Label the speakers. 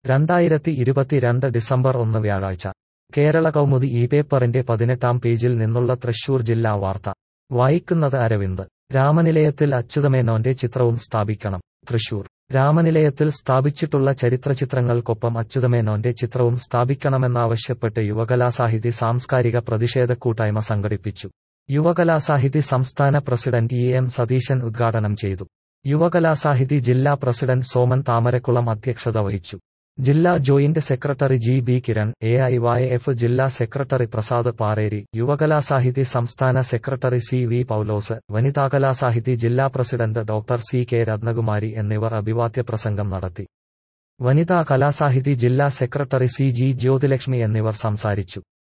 Speaker 1: രണ്ടായിരത്തി ഇരുപത്തിരണ്ട് ഡിസംബർ ഒന്ന് വ്യാഴാഴ്ച കേരള കൗമുദി ഈ പേപ്പറിന്റെ പതിനെട്ടാം പേജിൽ നിന്നുള്ള തൃശൂർ ജില്ലാ വാർത്ത വായിക്കുന്നത് അരവിന്ദ് രാമനിലയത്തിൽ അച്യുതമേനോന്റെ ചിത്രവും സ്ഥാപിക്കണം തൃശൂർ രാമനിലയത്തിൽ സ്ഥാപിച്ചിട്ടുള്ള ചരിത്രചിത്രങ്ങൾക്കൊപ്പം അച്യുതമേനോന്റെ ചിത്രവും സ്ഥാപിക്കണമെന്നാവശ്യപ്പെട്ട് യുവകലാസാഹിതി സാംസ്കാരിക പ്രതിഷേധക്കൂട്ടായ്മ സംഘടിപ്പിച്ചു യുവകലാസാഹിതി സംസ്ഥാന പ്രസിഡന്റ് ഇ എം സതീശൻ ഉദ്ഘാടനം ചെയ്തു യുവകലാസാഹിതി ജില്ലാ പ്രസിഡന്റ് സോമൻ താമരക്കുളം അധ്യക്ഷത വഹിച്ചു ജില്ലാ joint secretary G B Kiran A I Y F ജില്ലാ സെക്രട്ടറി പ്രസാദ് പാറേരി യുവകലാസാഹിതി സംസ്ഥാന secretary C V Paulose Vanithakalasahithi ജില്ലാ president doctor C K Rathnakumari എന്നിവർ അഭിവാദ്യ പ്രസംഗം നടത്തി വനിതാ കലാസാഹിതി ജില്ലാ സെക്രട്ടറി സി ജി ജ്യോതിലക്ഷ്മി എന്നിവർ സംസാരിച്ചു